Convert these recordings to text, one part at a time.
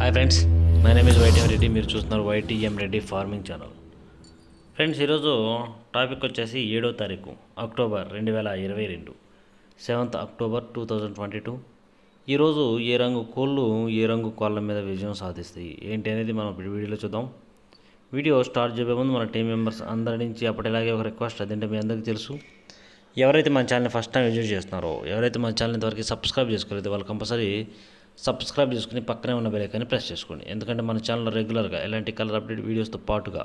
hi friends my name is YTM Reddy మీరు చూస్తున్నారు YTM Reddy farming channel friends ఈరోజు topic వచ్చేసి ఏడో తారీఖు అక్టోబర్ రెండు వేల ఇరవై రెండు seventh October two thousand twenty two ఈరోజు ఏ రంగు కోళ్ళు ఏ రంగు కోళ్ళ మీద విజయం సాధిస్తాయి ఏంటి అనేది మనం ఇప్పుడు వీడియోలో చూద్దాం వీడియో స్టార్ట్ చేయబోయే ముందు మన టీం మెంబర్స్ అందరి నుంచి అప్పటిలాగే ఒక రిక్వెస్ట్ అదేంటే మీ అందరికీ తెలుసు ఎవరైతే మన ఛానల్ని ఫస్ట్ టైం విజిట్ చేస్తున్నారో ఎవరైతే మన ఛానల్ ఇంతవరకు సబ్స్క్రైబ్ చేసుకోలేదో వాళ్ళు కంపల్సరీ సబ్స్క్రైబ్ చేసుకుని పక్కనే ఉన్న బెల్ ఐకాన్ని ప్రెస్ చేసుకోండి ఎందుకంటే మన ఛానల్లో రెగ్యులర్గా ఎలాంటి కలర్ అప్డేట్ వీడియోస్తో పాటుగా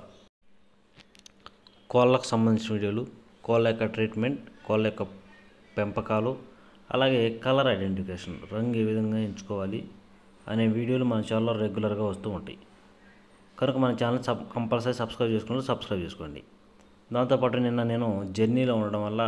కోళ్ళకు సంబంధించిన వీడియోలు కోళ్ళ యొక్క ట్రీట్మెంట్ కోళ్ళ యొక్క పెంపకాలు అలాగే కలర్ ఐడెంటిఫికేషన్ రంగు ఏ విధంగా ఎంచుకోవాలి అనే వీడియోలు మన ఛానల్లో రెగ్యులర్గా వస్తూ ఉంటాయి కనుక మన ఛానల్ సబ్ కంపల్సరీ సబ్స్క్రైబ్ చేసుకుని సబ్స్క్రైబ్ చేసుకోండి దాంతోపాటు నిన్న నేను జర్నీలో ఉండడం వల్ల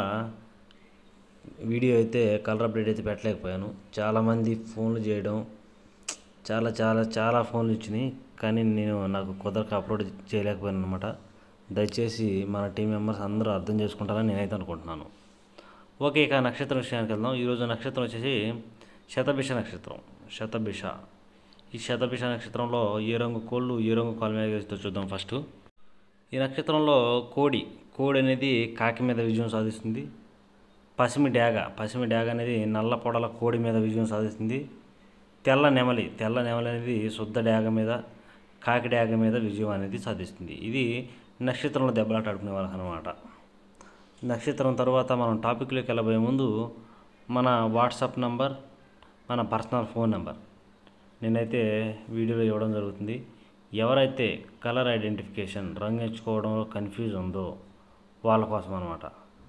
వీడియో అయితే కలర్ అప్డేట్ అయితే పెట్టలేకపోయాను చాలామంది ఫోన్లు చేయడం చాలా చాలా చాలా ఫోన్లు ఇచ్చినాయి కానీ నేను నాకు కుదరక అప్లోడ్ చేయలేకపోయాను అనమాట దయచేసి మన టీం మెంబర్స్ అందరూ అర్థం చేసుకుంటారని నేనైతే అనుకుంటున్నాను ఓకే ఇక నక్షత్రం విషయానికి వెళ్దాం ఈరోజు నక్షత్రం వచ్చేసి శతభిష నక్షత్రం శతభిష ఈ శతభిష నక్షత్రంలో ఏ రంగు కోళ్ళు ఏ రంగు కాలు మీద గెలుస్తుందో చూద్దాం ఫస్ట్ ఈ నక్షత్రంలో కోడి కోడి అనేది కాకి మీద విజయం సాధిస్తుంది పసిమి డ్యాగ పసిమి డ్యాగ అనేది నల్ల పొడల కోడి మీద విజయం సాధిస్తుంది తెల్ల నెమలి తెల్ల నెమలి అనేది శుద్ధ డ్యాగ మీద కాకి డ్యాగ మీద విజయం అనేది సాధిస్తుంది ఇది నక్షత్రంలో దెబ్బలాట ఆడుకునే వాళ్ళకి అనమాట నక్షత్రం తర్వాత మనం టాపిక్లోకి వెళ్ళబోయే ముందు మన వాట్సాప్ నంబర్ మన పర్సనల్ ఫోన్ నెంబర్ నేనైతే వీడియోలో ఇవ్వడం జరుగుతుంది ఎవరైతే కలర్ ఐడెంటిఫికేషన్ రంగు ఎంచుకోవడంలో కన్ఫ్యూజ్ ఉందో వాళ్ళ కోసం అనమాట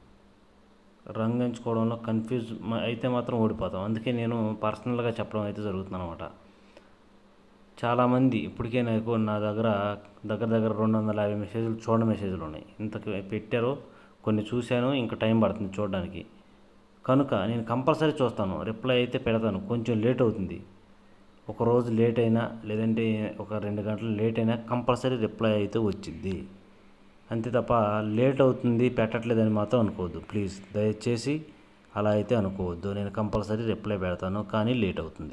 రంగు ఎంచుకోవడంలో కన్ఫ్యూజ్ మ- అయితే మాత్రం ఓడిపోతాం అందుకే నేను పర్సనల్గా చెప్పడం అయితే జరుగుతుంది అనమాట చాలామంది ఇప్పటికే నాకు నా దగ్గర దగ్గర దగ్గర రెండు వందల యాభై మెసేజ్లు చూడని మెసేజ్లు ఉన్నాయి ఇంత పెట్టారో కొన్ని చూశాను ఇంకా టైం పడుతుంది చూడడానికి కనుక నేను కంపల్సరీ చూస్తాను రిప్లై అయితే పెడతాను కొంచెం లేట్ అవుతుంది ఒక రోజు లేట్ అయినా లేదంటే ఒక రెండు గంటలు లేట్ అయినా కంపల్సరీ రిప్లై అయితే వచ్చింది అంతే తప్ప లేట్ అవుతుంది పెట్టట్లేదని మాత్రం అనుకోవద్దు ప్లీజ్ దయచేసి అలా అయితే అనుకోవద్దు నేను కంపల్సరీ రిప్లై పెడతాను కానీ లేట్ అవుతుంది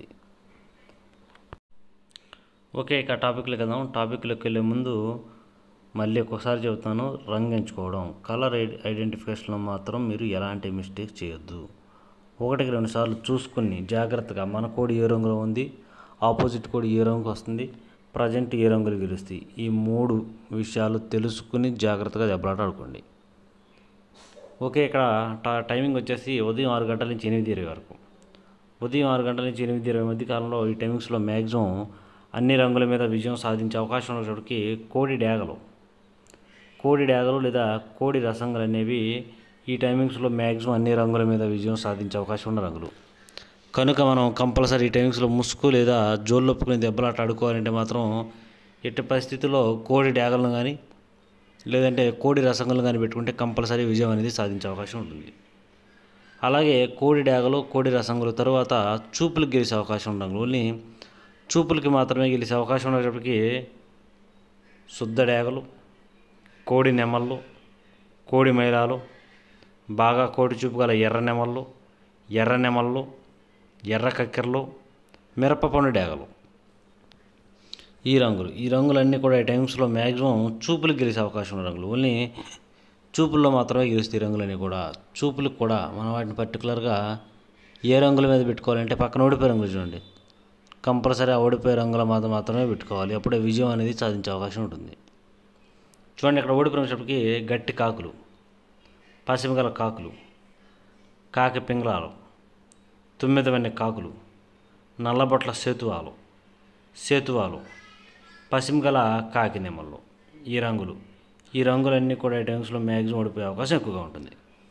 ఓకే ఇక టాపిక్లోకి వెళ్దాం టాపిక్లోకి వెళ్ళే ముందు మళ్ళీ ఒక్కసారి చెబుతాను రంగు ఎంచుకోవడం కలర్ ఐ- ఐడెంటిఫికేషన్లో మాత్రం మీరు ఎలాంటి మిస్టేక్ చేయొద్దు ఒకటికి రెండు సార్లు చూసుకుని జాగ్రత్తగా మన కోడి ఏ రంగులో ఉంది ఆపోజిట్ కోడి ఏ రంగు వస్తుంది ప్రజెంట్ ఏ రంగులు గెలుస్తాయి ఈ మూడు విషయాలు తెలుసుకుని జాగ్రత్తగా దెబ్బలాట ఆడుకోండి ఓకే ఇక్కడ టా- టైమింగ్ వచ్చేసి ఉదయం ఆరు గంటల నుంచి ఎనిమిది ఇరవై వరకు ఉదయం ఆరు గంటల నుంచి ఎనిమిది ఇరవై మధ్య కాలంలో ఈ టైమింగ్స్లో మ్యాక్సిమం అన్ని రంగుల మీద విజయం సాధించే అవకాశం ఉన్నప్పటికీ కోడి డ్యాగలు కోడి డ్యాగలు లేదా కోడి రసంగులు అనేవి ఈ టైమింగ్స్లో మ్యాక్సిమం అన్ని రంగుల మీద విజయం సాధించే అవకాశం ఉన్న రంగులు కనుక మనం కంపల్సరీ ఈ టైమింగ్స్లో ముసుగు లేదా జోళ్ళొప్పుకుని దెబ్బలాట ఆడుకోవాలంటే మాత్రం ఎట్టి పరిస్థితుల్లో కోడి డ్యాగలను కానీ లేదంటే కోడి రసంగులు కానీ పెట్టుకుంటే కంపల్సరీ విజయం అనేది సాధించే అవకాశం ఉంటుంది అలాగే కోడి డ్యాగలు కోడి రసంగులు తర్వాత చూపులకు గెలిచే అవకాశం ఉండదు ఓన్లీ చూపులకి మాత్రమే గెలిచే అవకాశం ఉన్నప్పటికీ శుద్ధ డ్యాగలు కోడి నెమళ్ళు కోడి మైలాలు బాగా కోడి చూపు గల ఎర్ర నెమళ్ళు ఎర్ర నెమళ్ళు ఎర్ర కక్కెరలు మిరపపండు డ్యాగలు ఈ రంగులు ఈ రంగులన్నీ కూడా ఈ టైమ్స్లో మ్యాక్సిమం చూపులకు గెలిచే అవకాశం ఉన్న రంగులు ఓన్లీ చూపుల్లో మాత్రమే గెలుస్తాయి ఈ రంగులన్నీ కూడా చూపులకు కూడా మనం వాటిని పర్టికులర్గా ఏ రంగుల మీద పెట్టుకోవాలంటే పక్కన ఓడిపోయే రంగులు చూడండి కంపల్సరీ ఆ ఓడిపోయే రంగుల మీద మాత్రమే పెట్టుకోవాలి అప్పుడే విజయం అనేది సాధించే అవకాశం ఉంటుంది చూడండి ఇక్కడ ఓడిపోయినప్పటికీ గట్టి కాకులు పసిమిగల కాకులు కాకి పింగళాలు తుమ్మెద వెన్నె కాకులు నల్లబొట్ల సేతువాలు సేతువాలు పసిమిగల కాకి నెమళ్ళు ఈ రంగులు ఈ రంగులన్నీ కూడా ఈ టైమ్స్లో మ్యాక్సిమం ఓడిపోయే అవకాశం ఎక్కువగా ఉంటుంది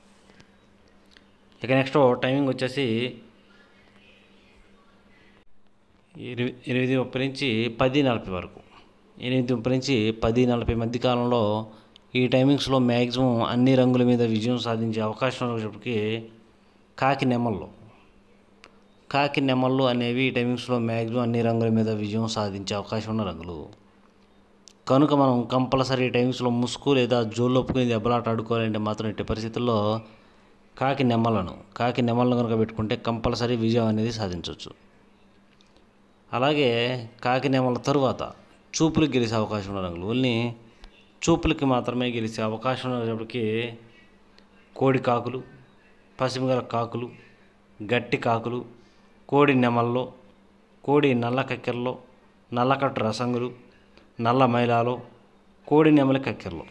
ఇక నెక్స్ట్ టైమింగ్ వచ్చేసి ఇరవై ఎనిమిది ముప్పై నుంచి పది నలభై వరకు ఎనిమిది ముప్పై నుంచి పది నలభై మధ్య కాలంలో ఈ టైమింగ్స్లో మ్యాక్సిమం అన్ని రంగుల మీద విజయం సాధించే అవకాశం ఉన్నప్పటికీ కాకి నెమళ్ళు కాకి నెమళ్ళు అనేవి ఈ టైమింగ్స్లో మ్యాక్సిమం అన్ని రంగుల మీద విజయం సాధించే అవకాశం ఉన్న రంగులు కనుక మనం కంపల్సరీ టైమ్స్లో ముసుగు లేదా జోళ్ళు ఒప్పుకుని దెబ్బలాట ఆడుకోవాలంటే మాత్రం ఎట్టి పరిస్థితుల్లో కాకి నెమ్మలను కాకి నెమ్మలను కనుక పెట్టుకుంటే కంపల్సరీ విజయం అనేది సాధించవచ్చు అలాగే కాకి నెమల తరువాత చూపులకు గెలిచే అవకాశం ఉన్న రంగులు ఓన్లీ చూపులకి మాత్రమే గెలిచే అవకాశం ఉన్నప్పటికీ కోడి కాకులు పసిమిగల కాకులు గట్టి కాకులు కోడి నెమల్లో కోడి నల్ల కక్కెరలో నల్లకట్టు రసంగులు నల్ల మైలాలో కోడి నెమలి కక్కెరలు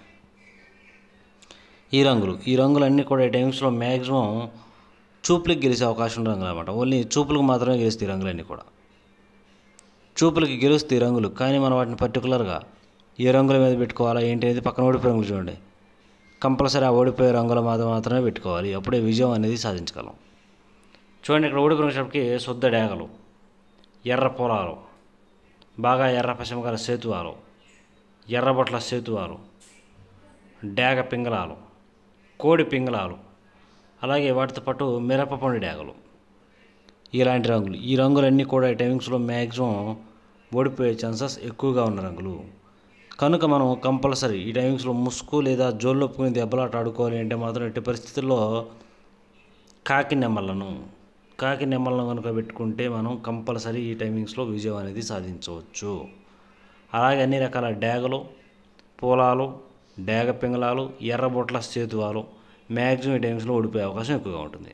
ఈ రంగులు ఈ రంగులన్నీ కూడా ఈ టైమ్స్లో మ్యాక్సిమం చూపులకు గెలిచే అవకాశం ఉన్న రంగులు అనమాట ఓన్లీ చూపులకు మాత్రమే గెలుస్తాయి ఈ రంగులన్నీ కూడా చూపులకి గెలుస్తాయి ఈ రంగులు కానీ మనం వాటిని పర్టికులర్గా ఏ రంగుల మీద పెట్టుకోవాలా ఏంటి అనేది పక్కన ఓడిపోయే రంగులు చూడండి కంపల్సరీ ఆ ఓడిపోయే రంగుల మీద మాత్రమే పెట్టుకోవాలి అప్పుడే విజయం అనేది సాధించగలం చూడండి ఇక్కడ ఓడిపోయినప్పటికి శుద్ధ డేగలు ఎర్ర పొలాలు బాగా ఎర్ర పశ్చిమకాల సేతువాలు ఎర్రబొట్ల సేతువాలు డేగ పింగళాలు కోడి పింగళాలు అలాగే వాటితో పాటు మిరప పండు డేగలు ఇలాంటి రంగులు ఈ రంగులన్నీ కూడా ఈ టైమింగ్స్లో మ్యాక్సిమం ఓడిపోయే ఛాన్సెస్ ఎక్కువగా ఉన్న రంగులు కనుక మనం కంపల్సరీ ఈ టైమింగ్స్లో ముసుగు లేదా జోళ్ళొప్పుకుని దెబ్బలాట ఆడుకోవాలి అంటే మాత్రం ఎట్టి పరిస్థితుల్లో కాకి నెమ్మలను కాకి నెమ్మలను కనుక పెట్టుకుంటే మనం కంపల్సరీ ఈ టైమింగ్స్లో విజయం అనేది సాధించవచ్చు అలాగే అన్ని రకాల డేగలు పూలాలు డేగ పింగళాలు ఎర్రబొట్ల సేతువాలు మ్యాక్సిమం ఈ టైమింగ్స్లో ఓడిపోయే అవకాశం ఎక్కువగా ఉంటుంది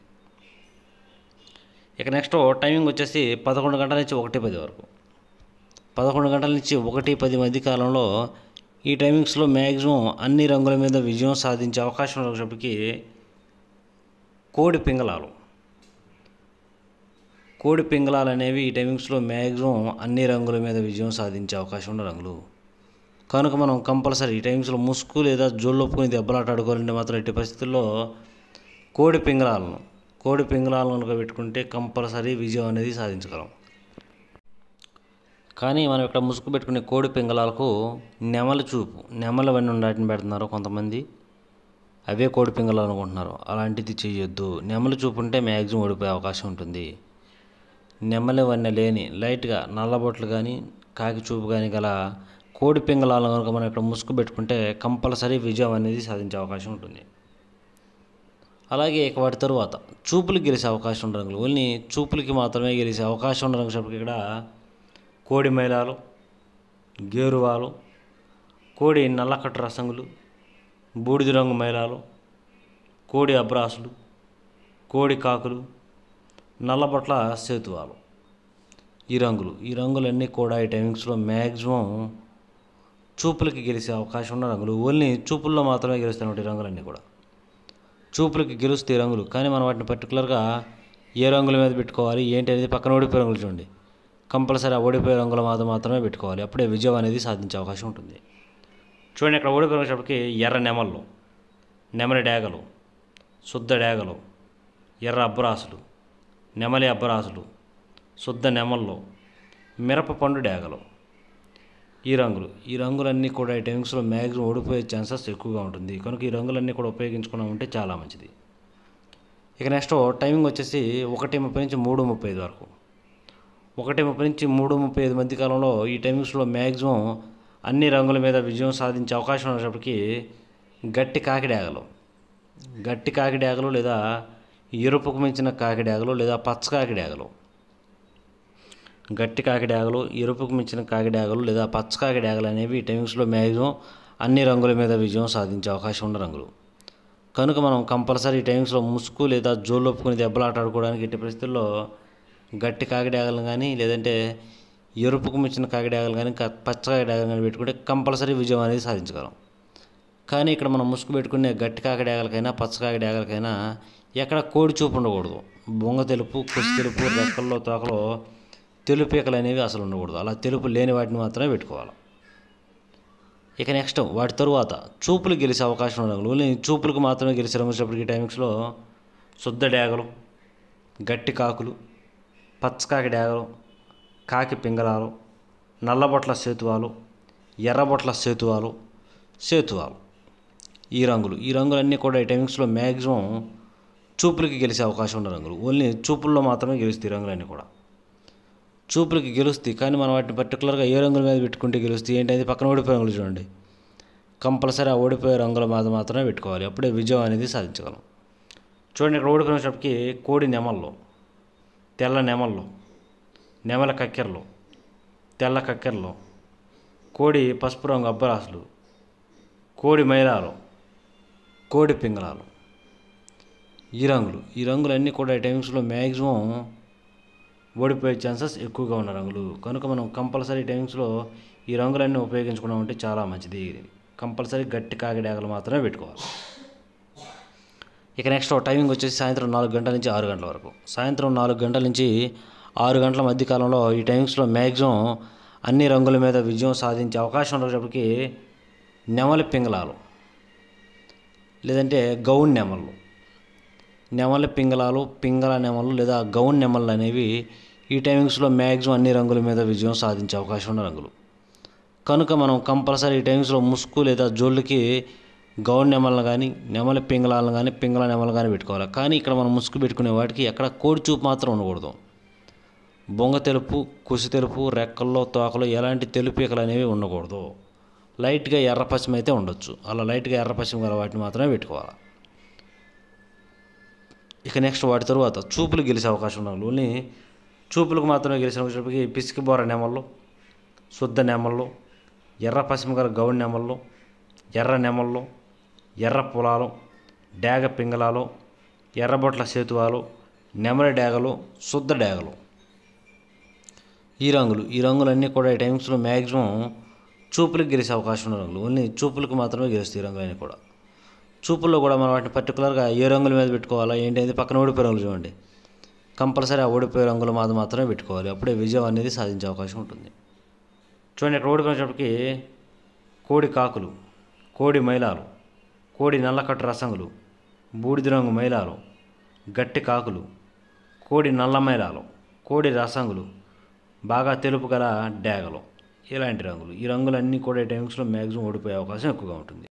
ఇక నెక్స్ట్ టైమింగ్ వచ్చేసి పదకొండు గంటల నుంచి ఒకటి పది వరకు పదకొండు గంటల నుంచి ఒకటి పది మధ్య కాలంలో ఈ టైమింగ్స్లో మ్యాక్సిమం అన్ని రంగుల మీద విజయం సాధించే అవకాశం ఉన్నప్పటికీ కోడి పింగళాలు కోడి పింగళాలు అనేవి ఈ టైమింగ్స్లో మ్యాక్సిమం అన్ని రంగుల మీద విజయం సాధించే అవకాశం ఉన్న రంగులు కనుక మనం కంపల్సరీ ఈ టైమ్స్లో ముసుగు లేదా జోళ్ళొప్పుకుని దెబ్బలాట ఆడుకోవాలంటే మాత్రం ఎట్టి పరిస్థితుల్లో కోడి పింగళాలను కోడి పింగళాలను కనుక పెట్టుకుంటే కంపల్సరీ విజయం అనేది సాధించగలం కానీ మనం ఇక్కడ ముసుగు పెట్టుకునే కోడి పింగళాలకు నెమల చూపు నెమల వన్నీ వాటిని పెడుతున్నారు కొంతమంది అవే కోడి పింగళాలు అనుకుంటున్నారు అలాంటిది చేయొద్దు నెమలి చూపు ఉంటే మ్యాక్సిమం ఓడిపోయే అవకాశం ఉంటుంది నెమలి వన్నె లేని లైట్గా నల్లబొట్లు కానీ కాకి చూపు కానీ గల కోడి పింగళాలను కనుక మనం ఇక్కడ ముసుగు పెట్టుకుంటే కంపల్సరీ విజయం అనేది సాధించే అవకాశం ఉంటుంది అలాగే ఇక వాటి తరువాత చూపులకు గెలిచే అవకాశం ఉన్న రంగులు ఓన్లీ చూపులకి మాత్రమే గెలిచే అవకాశం ఉన్న రంగు చెప్పి ఇక్కడ కోడి మైలాలు గేరువాలు కోడి నల్లకట్టు రసంగులు బూడిద రంగు మైలాలు కోడి అబ్రాసులు కోడి కాకులు నల్లబొట్ల సేతువాలు ఈ రంగులు ఈ రంగులన్నీ కూడా ఈ టైమింగ్స్లో మ్యాక్సిమం చూపులకి గెలిచే అవకాశం ఉన్న రంగులు ఓన్లీ చూపుల్లో మాత్రమే గెలుస్తున్నటువంటి రంగులన్నీ కూడా చూపులకి గెలుస్తాయి రంగులు కానీ మనం వాటిని పర్టికులర్గా ఏ రంగుల మీద పెట్టుకోవాలి ఏంటి అనేది పక్కన ఓడిపోయే రంగులు చూడండి కంపల్సరీ ఆ ఓడిపోయే రంగుల మీద మాత్రమే పెట్టుకోవాలి అప్పుడే విజయం అనేది సాధించే అవకాశం ఉంటుంది చూడండి ఇక్కడ ఓడిపోయినప్పటికి ఎర్ర నెమళ్ళు నెమలి డేగలు శుద్ధ డేగలు ఎర్ర అబ్బరాసులు నెమలి అబ్బరాసులు శుద్ధ నెమళ్ళు మిరప పండు డేగలు ఈ రంగులు ఈ రంగులన్నీ కూడా ఈ టైమింగ్స్లో మ్యాక్సిమం ఓడిపోయే ఛాన్సెస్ ఎక్కువగా ఉంటుంది కనుక ఈ రంగులన్నీ కూడా ఉపయోగించుకున్నాం ఉంటే చాలా మంచిది ఇక నెక్స్ట్ టైమింగ్ వచ్చేసి ఒకటి ముప్పై నుంచి మూడు ముప్పై ఐదు వరకు ఒకటి ముప్పై నుంచి మూడు ముప్పై ఐదు మధ్య కాలంలో ఈ టైమింగ్స్లో మ్యాక్సిమం అన్ని రంగుల మీద విజయం సాధించే అవకాశం ఉన్నప్పటికీ గట్టి కాకిడాగలు గట్టి కాకిడాగలు లేదా ఎరుపుకు మించిన కాకిడాగలు లేదా పచ్చ కాకిడాగలు గట్టి కాకిడాగలు ఎరుపుకు మించిన కాకిడాగలు లేదా పచ్చ కాకిడాగలు అనేవి ఈ టైమింగ్స్లో మ్యాక్సిమం అన్ని రంగుల మీద విజయం సాధించే అవకాశం ఉన్న రంగులు కనుక మనం కంపల్సరీ ఈ టైమింగ్స్లో ముసుగు లేదా జోళ్ళు ఒప్పుకుని దెబ్బలాట ఆడుకోవడానికి ఎట్టి పరిస్థితుల్లో గట్టి కాకిడాగలు కానీ లేదంటే ఎరుపుకు మించిన కాకిడాగలు కానీ క- పచ్చ కాకిడాగలు కానీ పెట్టుకుంటే కంపల్సరీ విజయం అనేది సాధించగలం కానీ ఇక్కడ మనం ముసుగు పెట్టుకునే గట్టి కాకిడాగలకైనా పచ్చ కాకిడాగలకైనా ఎక్కడ కోడి చూపు ఉండకూడదు బొంగ తెలుపు కుసి తెలుపు రెక్కల్లో తోకలో తెలుపీకలు అనేవి అసలు ఉండకూడదు అలా తెలుపు లేని వాటిని మాత్రమే పెట్టుకోవాలి ఇక నెక్స్ట్ వాటి తరువాత చూపులు గెలిచే అవకాశం ఉన్న రంగులు ఓన్లీ చూపులకు మాత్రమే గెలిచే రంగులు టైమింగ్స్లో శుద్ధ డేగలు గట్టి కాకులు పచ్చకాకి డేగలు కాకి పింగళాలు నల్లబొట్ల సేతువాలు ఎర్రబొట్ల సేతువాలు సేతువాలు ఈ రంగులు ఈ రంగులన్నీ కూడా ఈ టైమింగ్స్లో మ్యాక్సిమం చూపులకి గెలిచే అవకాశం ఉన్న రంగులు ఓన్లీ చూపుల్లో మాత్రమే గెలుస్తాయి ఈ రంగులన్నీ కూడా చూపులకి గెలుస్తాయి కానీ మనం వాటిని పర్టికులర్గా ఏ రంగుల మీద పెట్టుకుంటే గెలుస్తాయి ఏంటి అది పక్కన ఓడిపోయే రంగులు చూడండి కంపల్సరీ ఆ ఓడిపోయే రంగుల మీద మాత్రమే పెట్టుకోవాలి అప్పుడే విజయం అనేది సాధించగలం చూడండి ఇక్కడ ఓడిపోయినప్పటికి కోడి నెమల్లో తెల్ల నెమళ్ళు నెమల కక్కెరలు తెల్ల కక్కెరలు కోడి పసుపు రంగు అబ్బరాసులు కోడి మైలాలు కోడి పింగళాలు ఈ రంగులు ఈ రంగులన్నీ కూడా ఈ టైమ్స్లో మ్యాక్సిమం ఓడిపోయే ఛాన్సెస్ ఎక్కువగా ఉన్న రంగులు కనుక మనం కంపల్సరీ టైమ్స్లో ఈ రంగులన్నీ ఉపయోగించుకోవడం అంటే చాలా మంచిది కంపల్సరీ గట్టి కాకిడాగలు మాత్రమే పెట్టుకోవాలి ఇక నెక్స్ట్ టైమింగ్ వచ్చేసి సాయంత్రం నాలుగు గంటల నుంచి ఆరు గంటల వరకు సాయంత్రం నాలుగు గంటల నుంచి ఆరు గంటల మధ్య కాలంలో ఈ టైమ్స్లో మ్యాక్సిమం అన్ని రంగుల మీద విజయం సాధించే అవకాశం ఉండేటప్పటికి నెమలి పింగళాలు లేదంటే గౌన్ నెమళ్ళు నెమలి పింగళాలు పింగళ నెమలు లేదా గౌన్ నెమళ్ళు అనేవి ఈ టైమింగ్స్లో మ్యాక్సిమం అన్ని రంగుల మీద విజయం సాధించే అవకాశం ఉన్న రంగులు కనుక మనం కంపల్సరీ ఈ టైమ్స్లో ముసుగు లేదా జోళ్ళకి గౌన్ నెమలను కానీ నెమలి పింగళాలను కానీ పింగళ నెమలు కానీ పెట్టుకోవాలి కానీ ఇక్కడ మనం ముసుగు పెట్టుకునే వాటికి ఎక్కడ కోడి చూపు మాత్రం ఉండకూడదు బొంగ తెలుపు కుసి తెలుపు రెక్కల్లో తోకలో ఎలాంటి తెలుపీకలు అనేవి ఉండకూడదు లైట్గా ఎర్ర పశ్చిమ అయితే ఉండొచ్చు అలా లైట్గా ఎర్ర పశ్చిమ గల వాటిని మాత్రమే పెట్టుకోవాలి ఇక నెక్స్ట్ వాటి తరువాత చూపులు గెలిచే అవకాశం ఉన్న ఓన్లీ చూపులకు మాత్రమే గెలిచిన వచ్చేటప్పటికి పిసికి బోర నెమళ్ళు శుద్ధ నెమళ్ళు ఎర్ర పశ్చిమ గల గౌడి నెమళ్ళు ఎర్ర నెమళ్ళు ఎర్ర పొలాలు డేగ పింగళాలు ఎర్రబొట్ల సేతువాలు నెమలి డేగలు శుద్ధ డేగలు ఈ రంగులు ఈ రంగులన్నీ కూడా ఈ టైమ్స్లో మ్యాక్సిమం చూపులకు గెలిచే అవకాశం ఉన్న రంగులు ఓన్లీ చూపులకు మాత్రమే గెలుస్తాయి ఈ రంగులన్నీ కూడా చూపుల్లో కూడా మనం వాటిని పర్టికులర్గా ఏ రంగుల మీద పెట్టుకోవాలా ఏంటి అనేది పక్కన ఓడిపోయే రంగులు చూడండి కంపల్సరీ ఆ ఓడిపోయే రంగుల మీద మాత్రమే పెట్టుకోవాలి అప్పుడే విజయం అనేది సాధించే అవకాశం ఉంటుంది చూడండి ఇక్కడ ఓడిపోయినప్పటికీ కోడి కాకులు కోడి మైలాలు కోడి నల్లకట్టు రసంగులు బూడిద రంగు మైలాలు గట్టి కాకులు కోడి నల్ల మైలాలు కోడి రసంగులు బాగా తెలుపు గల డేగలు ఇలాంటి రంగులు ఈ రంగులన్నీ కూడా ఈ టైమ్స్లో మ్యాక్సిమం ఓడిపోయే అవకాశం ఎక్కువగా ఉంటుంది